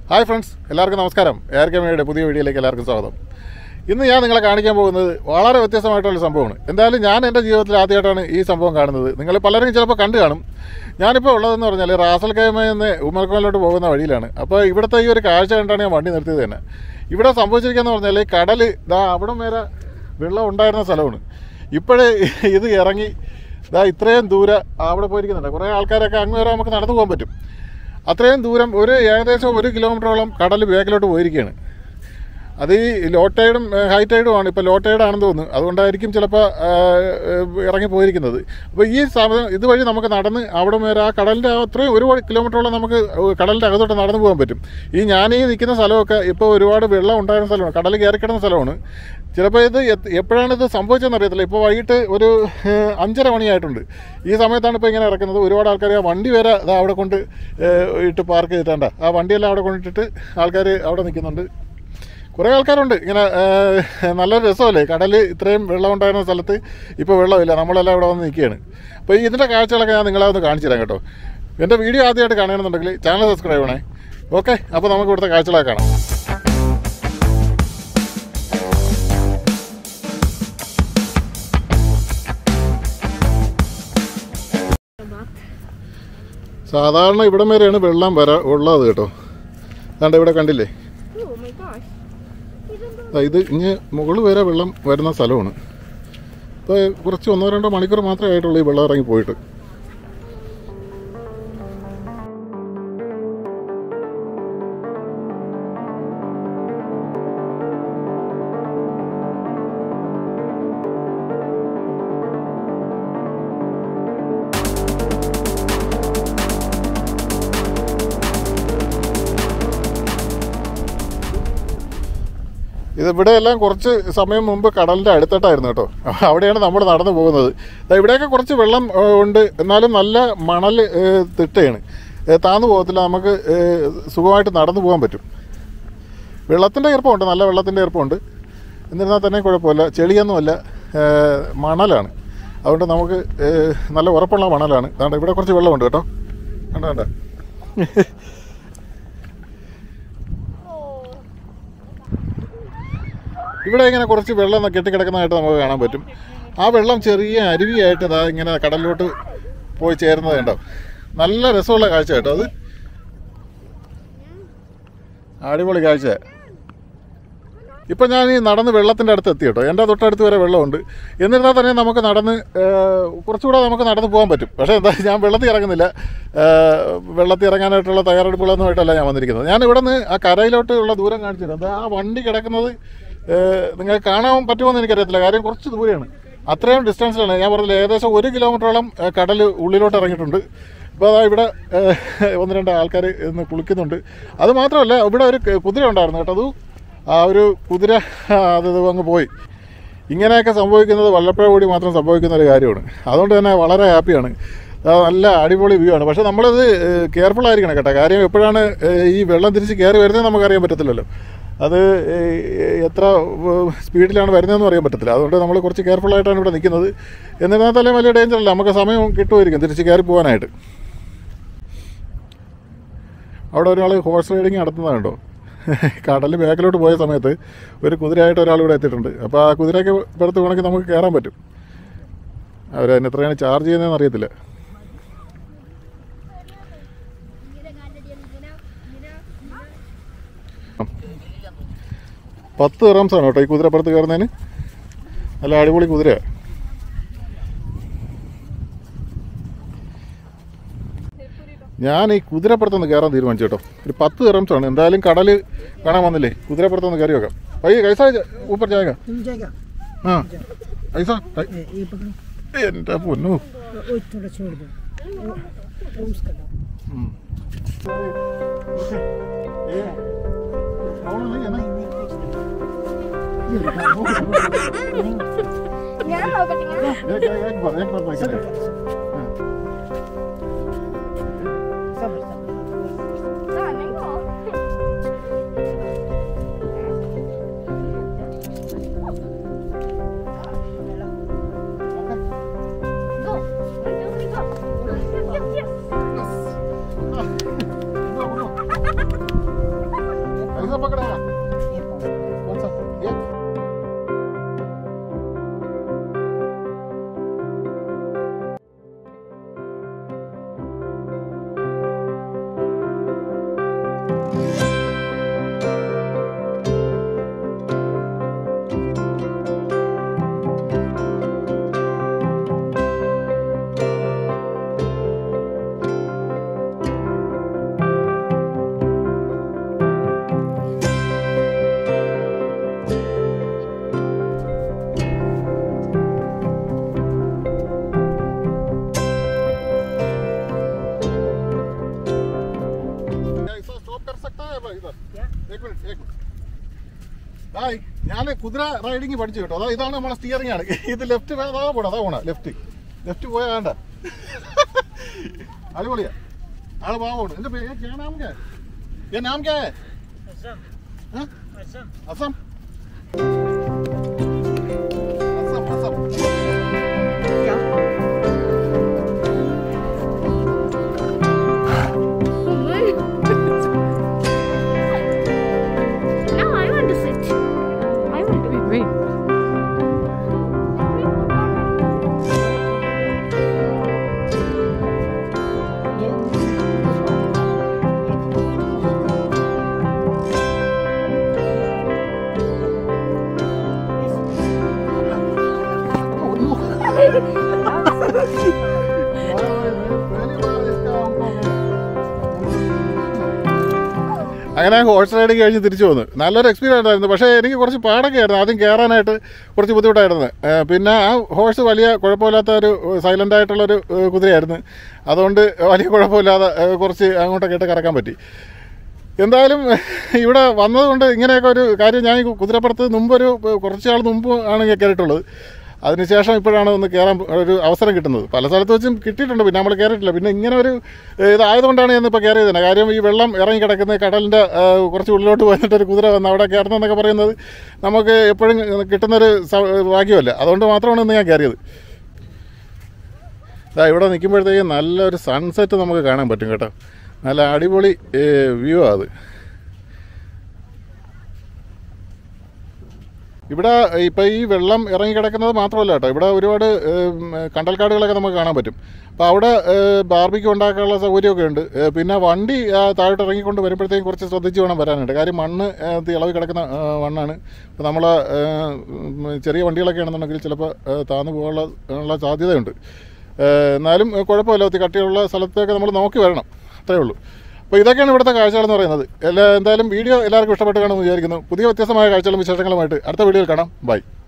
Hi friends എല്ലാവർക്കും നമസ്കാരം air കെമയുടെ പുതിയ വീഡിയോയിലേക്ക് എല്ലാവർക്കും സ്വാഗതം ഇന്ന് ഞാൻ നിങ്ങളെ കാണിക്കാൻ പോകുന്നത് വളരെ വ്യത്യസ്തമായിട്ടുള്ള സംഭവമാണ് എന്തായാലും ഞാൻ എൻ്റെ ജീവിതത്തിൽ ആദ്യമായിട്ടാണ് ഈ സംഭവം കാണുന്നത് നിങ്ങൾ പലരും ചിലപ്പോൾ കണ്ടു കാണും ഞാനിപ്പോൾ ഉള്ളതെന്ന് പറഞ്ഞാൽ റാസൽ കൈമയിൽ നിന്ന് ഉമ്മർക്കോലിലോട്ട് പോകുന്ന വഴിയിലാണ് അപ്പോൾ ഇവിടുത്തെ ഈ ഒരു കാഴ്ച കണ്ടാണ് ഞാൻ വണ്ടി നിർത്തിയത് തന്നെ ഇവിടെ സംഭവിച്ചിരിക്കുകയെന്ന് പറഞ്ഞാൽ കടൽ ഇതാ അവിടം വരെ വെള്ളം ഉണ്ടായിരുന്ന സ്ഥലമാണ് ഇപ്പോഴേ ഇത് ഇറങ്ങി ഇതാ ഇത്രയും ദൂരം അവിടെ പോയിരിക്കുന്നുണ്ട് കുറേ ആൾക്കാരൊക്കെ അങ്ങ് വരെ നമുക്ക് നടന്നു പോകാൻ പറ്റും അത്രയും ദൂരം ഒരു ഏകദേശം ഒരു കിലോമീറ്ററോളം കടൽ ബാക്കിലോട്ട് പോയിരിക്കുകയാണ് അത് ഈ ലോ ടൈഡും ഹൈ ടൈഡും ആണ് ഇപ്പോൾ ലോ ടൈഡാണെന്ന് തോന്നുന്നു അതുകൊണ്ടായിരിക്കും ചിലപ്പോൾ ഇറങ്ങി പോയിരിക്കുന്നത് അപ്പോൾ ഈ സമയം ഇതുവഴി നമുക്ക് നടന്ന് അവിടെ വരെ ആ കടലിൻ്റെ ആ അത്രയും ഒരു കിലോമീറ്ററോളം നമുക്ക് കടലിൻ്റെ അകത്തോട്ട് നടന്നു പോകാൻ പറ്റും ഈ ഞാൻ ഈ നിൽക്കുന്ന സ്ഥലമൊക്കെ ഇപ്പോൾ ഒരുപാട് വെള്ളം ഉണ്ടായിരുന്ന സ്ഥലമാണ് കടൽ കയറി കിടന്ന സ്ഥലമാണ് ചിലപ്പോൾ ഇത് എത്- എപ്പോഴാണ് ഇത് സംഭവിച്ചതെന്ന് അറിയത്തില്ല ഇപ്പോൾ വൈകിട്ട് ഒരു ഏഹ്, അഞ്ചര മണിയായിട്ടുണ്ട് ഈ സമയത്താണ് ഇപ്പോൾ ഇങ്ങനെ ഇറക്കുന്നത് ഒരുപാട് ആൾക്കാർ ആ വണ്ടി വരെ ദാ അവിടെ കൊണ്ട് ഏഹ്, ഇട്ട് പാർക്ക് ചെയ്തിട്ടാണ്ട ആ വണ്ടിയെല്ലാം അവിടെ കൊണ്ടിട്ടിട്ട് ആൾക്കാർ അവിടെ നിൽക്കുന്നുണ്ട് കുറേ ആൾക്കാരുണ്ട് ഇങ്ങനെ ഏഹ്, നല്ലൊരു രസമല്ലേ കടൽ ഇത്രയും വെള്ളം ഉണ്ടായിരുന്ന സ്ഥലത്ത് ഇപ്പോൾ വെള്ളമില്ല നമ്മളെല്ലാം ഇവിടെ വന്ന് നിൽക്കുകയാണ് അപ്പോൾ ഈ ഇതിൻ്റെ കാഴ്ചകളൊക്കെ ഞാൻ നിങ്ങളെ ഒന്ന് കാണിച്ചു തരാം കേട്ടോ എൻ്റെ വീഡിയോ ആദ്യമായിട്ട് കാണണമെന്നുണ്ടെങ്കിൽ ചാനൽ സബ്സ്ക്രൈബ് ചെയ്യണേ ഓക്കെ അപ്പോൾ നമുക്ക് ഇവിടുത്തെ കാഴ്ചകളൊക്കെ കാണാം സാധാരണ ഇവിടം വരെയാണ് വെള്ളം വരാ ഉള്ളത് കേട്ടോ അതാണ്ട് ഇവിടെ കണ്ടില്ലേ Oh my gosh. ദാ ഇത് ഇനി മുകളിൽ വരെ വെള്ളം വരുന്ന സ്ഥലമാണ് ഇപ്പോൾ കുറച്ച് ഒന്നോ രണ്ടോ മണിക്കൂർ മാത്രമേ ആയിട്ടുള്ളൂ ഈ വെള്ളം ഇറങ്ങി പോയിട്ട് ഇത് ഇവിടെ എല്ലാം കുറച്ച് സമയം മുമ്പ് കടലിൻ്റെ അടുത്തിട്ടായിരുന്നു കേട്ടോ അവിടെയാണ് നമ്മൾ നടന്നു പോകുന്നത് ദാ ഇവിടെയൊക്കെ കുറച്ച് വെള്ളം ഏ, ഉണ്ട് എന്നാലും നല്ല മണൽ ഏ, തിട്ടയാണ് ഏ, താന്നു പോകത്തില്ല നമുക്ക് ഏ, സുഖമായിട്ട് നടന്നു പോകാൻ പറ്റും വെള്ളത്തിൻ്റെ ഈർപ്പമുണ്ട് നല്ല വെള്ളത്തിൻ്റെ ഈർപ്പമുണ്ട് എന്നിരുന്നാൽ തന്നെ കുഴപ്പമില്ല ചെളിയൊന്നുമല്ല ഏ, മണലാണ് അതുകൊണ്ട് നമുക്ക് ഏ, നല്ല ഉറപ്പുള്ള മണലാണ് അതുകൊണ്ട് ഇവിടെ കുറച്ച് വെള്ളമുണ്ട് കേട്ടോ കണ്ടോ കണ്ടോ ഇവിടെ ഇങ്ങനെ കുറച്ച് വെള്ളം കെട്ടിക്കിടക്കുന്നതായിട്ട് നമുക്ക് കാണാൻ പറ്റും ആ വെള്ളം ചെറിയ അരുവിയായിട്ട് ഇതാ ഇങ്ങനെ കടലിലോട്ട് പോയി ചേരുന്നത് കണ്ടോ നല്ല രസമുള്ള കാഴ്ച കേട്ടോ അത് അടിപൊളി കാഴ്ച ഇപ്പം ഞാൻ ഈ നടന്ന് വെള്ളത്തിൻ്റെ അടുത്ത് എത്തി കേട്ടോ എൻ്റെ തൊട്ടടുത്ത് വരെ വെള്ളമുണ്ട് എന്നിരുന്നാൽ തന്നെ നമുക്ക് നടന്ന് ഏഹ്, കുറച്ചുകൂടെ നമുക്ക് നടന്ന് പോകാൻ പറ്റും പക്ഷേ എന്താ ഞാൻ വെള്ളത്തിൽ ഇറങ്ങുന്നില്ല ഏഹ്, വെള്ളത്തിൽ ഇറങ്ങാനായിട്ടുള്ള തയ്യാറെടുപ്പുകളൊന്നുമായിട്ടല്ല ഞാൻ വന്നിരിക്കുന്നത് ഞാൻ ഇവിടെ നിന്ന് ആ കരയിലോട്ട് ഉള്ള ദൂരം കാണിച്ചു തരാം. ദാ ആ വണ്ടി കിടക്കുന്നത് ഏഹ്, നിങ്ങൾക്ക് കാണാൻ പറ്റുമോയെന്ന് എനിക്കറിയത്തില്ല കാര്യം കുറച്ച് ദൂരെയാണ് അത്രയും ഡിസ്റ്റൻസിലാണ് ഞാൻ പറഞ്ഞില്ല ഏകദേശം ഒരു കിലോമീറ്ററോളം ഏഹ്, കടൽ ഉള്ളിലോട്ട് ഇറങ്ങിയിട്ടുണ്ട് ഇപ്പോൾ അതാ ഇവിടെ ഏഹ്, ഒന്ന് രണ്ട് ആൾക്കാർ ഇന്ന് കുളിക്കുന്നുണ്ട് അത് മാത്രമല്ല ഇവിടെ ഒരു ക- കുതിര ഉണ്ടായിരുന്നു കേട്ടോ അത് ആ ഒരു കുതിര അത് അങ്ങ് പോയി ഇങ്ങനെയൊക്കെ സംഭവിക്കുന്നത് വല്ലപ്പോഴും കൂടി മാത്രം സംഭവിക്കുന്ന ഒരു കാര്യമാണ് അതുകൊണ്ട് തന്നെ വളരെ ഹാപ്പിയാണ് ആ, നല്ല അടിപൊളി വ്യൂ ആണ് പക്ഷേ നമ്മളത് കെയർഫുൾ ആയിരിക്കണം കേട്ടോ കാര്യം എപ്പോഴാണ് ഏഹ്, ഈ വെള്ളം തിരിച്ച് കയറി വരുന്നത് നമുക്കറിയാൻ പറ്റത്തില്ലല്ലോ അത് ഏഹ്, എത്ര ഏഹ്, സ്പീഡിലാണ് വരുന്നതെന്ന് അറിയാൻ പറ്റത്തില്ല അതുകൊണ്ട് നമ്മൾ കുറച്ച് കെയർഫുൾ ആയിട്ടാണ് ഇവിടെ നിൽക്കുന്നത് എന്നിരുന്നാൽ തന്നെ വലിയ ഡേഞ്ചർ അല്ല നമുക്ക് സമയം കിട്ടുമായിരിക്കും തിരിച്ച് കയറി പോകാനായിട്ട് അവിടെ ഒരാൾ ഹോഴ്സ് റൈഡിങ് നടത്തുന്നതുണ്ടോ കടൽ ബാക്കിലോട്ട് പോയ സമയത്ത് ഒരു കുതിരയായിട്ട് ഒരാൾ ഇവിടെ എത്തിയിട്ടുണ്ട് അപ്പോൾ ആ കുതിരയ്ക്ക് പുറത്ത് വേണമെങ്കിൽ നമുക്ക് കയറാൻ പറ്റും അവർ അതിന് എത്രയാണ് ചാർജ് ചെയ്യുന്നതെന്ന് അറിയത്തില്ല പത്ത് റംസാണ് കേട്ടോ ഈ കുതിരപ്പുറത്ത് കയറുന്നതിന് നല്ല അടിപൊളി കുതിരയാണ് ഞാൻ ഈ കുതിരപ്പുറത്തൊന്ന് കയറാൻ തീരുമാനിച്ചു കേട്ടോ ഒരു പത്ത് ദിറംസാണ് എന്തായാലും കടൽ കാണാൻ വന്നില്ലേ കുതിരപ്പുറത്തൊന്ന് കയറി വെക്കാം പയ്യെ കൈസ ഊപ്പർ ചായക तुम जाएगा ആ കൈസ ये ये पकड़ो എൻ്റെ പൊന്നു वो थोड़ा छोड़ दो वो वो उसका दो ഉം. ഏ, problem नहीं है ना? ഞാൻ നോക്കട്ടെ ഞാൻ एक- एक- एक बार एक बार मैं सब्र करें। करो, हाँ। सब्र सब्र ആ നിങ്ങൾ Go. One, two, three, go. Yes, yes, yes. ആ. गाड़ी से पकड़ेगा ये पास कौन सा ये क्या ऐसा स्टॉप कर सकता है भाई इधर क्या एक मिनिറ്റ് एक മിനിറ്റ് ഹായ് ഞാൻ കുതിര റൈഡിങ് പഠിച്ചു കേട്ടോ അതാ ഇതാണ് നമ്മളെ സ്റ്റിയറിംഗ് ആണ് ഇത് ലെഫ്റ്റ് അതാ പോണ അതാ പോണ ലെഫ്റ്റ് ലെഫ്റ്റ് പോയാ വേണ്ട അടിപൊളിയാ ആള് പാവമാണ് എന്റെ പേര് ക്യാ നാം ക്യാ ये नाम क्या है असम हाँ? असम असम असम असम क्या No, I want to sit. I want to wait. ये അങ്ങനെ ഹോഴ്സ് റൈഡിങ് കഴിഞ്ഞ് തിരിച്ചു വന്നു നല്ലൊരു എക്സ്പീരിയൻസ് ആയിരുന്നു പക്ഷേ എനിക്ക് കുറച്ച് പാടൊക്കെ ആയിരുന്നു ആദ്യം കയറാനായിട്ട് കുറച്ച് ബുദ്ധിമുട്ടായിരുന്നു ഏഹ് പിന്നെ ആ ഹോഴ്സ് വലിയ കുഴപ്പമില്ലാത്ത ഒരു സൈലൻ്റ് ആയിട്ടുള്ളൊരു ഏഹ് കുതിരയായിരുന്നു അതുകൊണ്ട് വലിയ കുഴപ്പമില്ലാതെ ഏഹ് കുറച്ച് അങ്ങോട്ടൊക്കെ ഇട്ട് കറക്കാൻ പറ്റി എന്തായാലും ഇവിടെ വന്നതുകൊണ്ട് ഇങ്ങനെയൊക്കെ ഒരു കാര്യം ഞാൻ ഈ കുതിരപ്പുറത്ത് മുമ്പൊരു കുറച്ച് നാൾ മുമ്പ് ആണ് ഞാൻ കയറിയിട്ടുള്ളത് അതിനുശേഷം ഇപ്പോഴാണ് ഒന്ന് കയറാൻ ഒരു അവസരം കിട്ടുന്നത് പല സ്ഥലത്ത് വെച്ചും കിട്ടിയിട്ടുണ്ട് പിന്നെ നമ്മൾ കയറിയിട്ടില്ല പിന്നെ ഇങ്ങനെ ഒരു ഏഹ്, ഇതായതുകൊണ്ടാണ് ഞാൻ ഇപ്പോൾ കയറിയത് തന്നെ കാര്യം ഈ വെള്ളം ഇറങ്ങി കിടക്കുന്ന കടലിൻ്റെ ഏഹ്, കുറച്ച് ഉള്ളിലോട്ട് വന്നിട്ട് ഒരു കുതിര വന്ന് അവിടെ കയറണമെന്നൊക്കെ പറയുന്നത് നമുക്ക് എപ്പോഴും കിട്ടുന്നൊരു സ- ഭാഗ്യമല്ല അതുകൊണ്ട് മാത്രമാണ് ഇന്ന് ഞാൻ കയറിയത് ഇതാ ഇവിടെ നിൽക്കുമ്പോഴത്തേക്കും നല്ലൊരു സൺസെറ്റ് നമുക്ക് കാണാൻ പറ്റും കേട്ടോ നല്ല അടിപൊളി വ്യൂ ആ അത് ഇവിടെ ഇപ്പോൾ ഈ വെള്ളം ഇറങ്ങി കിടക്കുന്നത് മാത്രമല്ല കേട്ടോ ഇവിടെ ഒരുപാട് ഏം, കണ്ടൽക്കാടുകളൊക്കെ നമുക്ക് കാണാൻ പറ്റും അപ്പോൾ അവിടെ ബാർബിക്ക് ഉണ്ടാക്കാനുള്ള സൗകര്യമൊക്കെ ഉണ്ട് ഏ, പിന്നെ വണ്ടി ആ, താഴോട്ട് ഇറങ്ങിക്കൊണ്ട് വരുമ്പോഴത്തേക്കും കുറച്ച് ശ്രദ്ധിച്ച് വേണം വരാനായിട്ട് കാര്യം മണ്ണ് ഏ, ഇത് ഇളവി കിടക്കുന്ന ആ, മണ്ണാണ് ഇപ്പോൾ നമ്മൾ ചെറിയ വണ്ടികളൊക്കെ ആണെന്നുണ്ടെങ്കിൽ ചിലപ്പോൾ ഏ, താന്നു പോകാനുള്ള ഉള്ള സാധ്യതയുണ്ട് ഏ, എന്നാലും ഏ, കുഴപ്പമില്ല ഒത്തിരി കട്ടിയുള്ള സ്ഥലത്തൊക്കെ നമ്മൾ നോക്കി വരണം അത്രേ ഉള്ളൂ അപ്പോൾ ഇതൊക്കെയാണ് ഇവിടുത്തെ കാഴ്ചകളെന്ന് പറയുന്നത് എല്ലാ എന്തായാലും വീഡിയോ എല്ലാവർക്കും ഇഷ്ടപ്പെട്ട് കാണുമെന്ന് വിചാരിക്കുന്നു പുതിയ വ്യത്യസ്തമായ കാഴ്ചകളും വിശേഷങ്ങളുമായിട്ട് അടുത്ത വീഡിയോയിൽ കാണാം ബൈ